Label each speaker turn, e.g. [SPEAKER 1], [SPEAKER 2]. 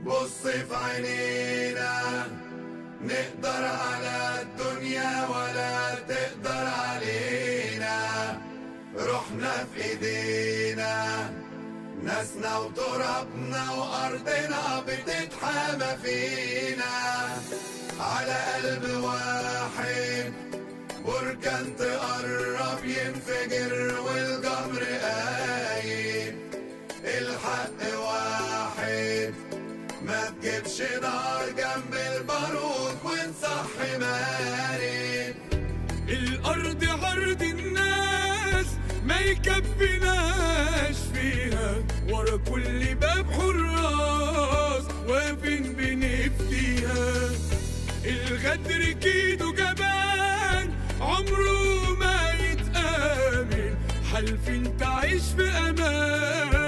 [SPEAKER 1] بص في عينينا نقدر على الدنيا ولا تقدر علينا روحنا في ايدينا ناسنا وترابنا وارضنا بتتحامى فينا على قلب واحد بركان تقرب ينفجر والجمر قايم الحق واحد ما تجيبش نار جنب البارود ونصحي مارد
[SPEAKER 2] الأرض عرض الناس ما يكفيناش فيها ورا كل باب حراس واقفين بنفتيها الغدر كيدو جبان عمره ما يتآمن حالفين تعيش في أمان